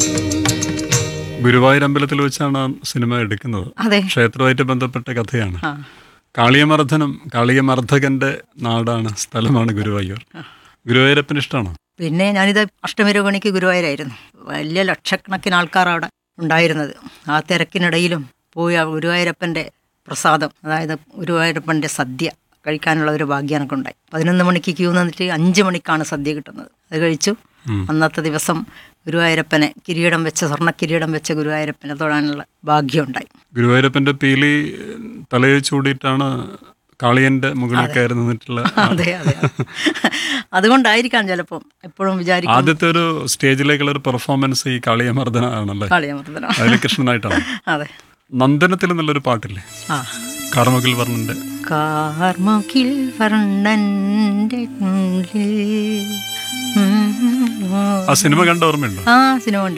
ഗുരുവായൂർ അമ്പലത്തിൽ വെച്ചാണ് ആ സിനിമ എടുക്കുന്നത് അതെ ക്ഷേത്രവുമായിട്ട് ബന്ധപ്പെട്ട കഥയാണ് ആ കാളിയമർദ്ദനം കാളിയമർദ്ദകന്റെ നാടാണ് സ്ഥലമാണ് ഗുരുവായൂർ ഗുരുവായൂരപ്പന് ഇഷ്ടമാണോ പിന്നെ ഞാനിത് അഷ്ടമിരോഗണിക്ക് ഗുരുവായൂരായിരുന്നു വലിയ ലക്ഷക്കണക്കിന് ആൾക്കാർ അവിടെ ഉണ്ടായിരുന്നത് ആ തിരക്കിനിടയിലും പോയി ആ ഗുരുവായൂരപ്പൻ്റെ പ്രസാദം അതായത് ഗുരുവായൂരപ്പൻ്റെ സദ്യ കഴിക്കാനുള്ള ഒരു ഭാഗ്യം എനിക്കുണ്ടായി പതിനൊന്ന് മണിക്ക് ക്യൂ നിന്നിട്ട് അഞ്ച് മണിക്കാണ് സദ്യ കിട്ടുന്നത് അത് കഴിച്ചു അന്നത്തെ ദിവസം ഗുരുവായൂരപ്പനെ കിരീടം വെച്ച സ്വർണ്ണ കിരീടം വെച്ച ഗുരുവായൂരപ്പനെ തൊഴാനുള്ള ഭാഗ്യമുണ്ടായി ഗുരുവായൂരപ്പന്റെ പീലി തലയിൽ ചൂടിയിട്ടാണ് കാളിയന്റെ മുകളിൽ കയറി നിന്നിട്ടുള്ള അതെ അതെ അതുകൊണ്ടായിരിക്കാം ചിലപ്പം എപ്പോഴും വിചാരിക്കും ആദ്യത്തെ ഒരു സ്റ്റേജിലേക്കുള്ള ഒരു പെർഫോമൻസ് ഈ കാളിയമർദ്ദന ആണല്ലേ കാളിയമർദ്ദനം അതിൽ കൃഷ്ണനായിട്ടാണ് അതെ നന്ദനത്തിൽ എന്നുള്ളൊരു പാട്ടില്ലേ ആ കാർമുകിൽ വർണ്ണന്റെ കാർമുകിൽ വർണ്ണന്റെ ഉള്ളിൽ ഉം. ആ സിനിമ കണ്ട ഓർമ്മയുണ്ടോ ആ സിനിമ കണ്ടിട്ടുണ്ട്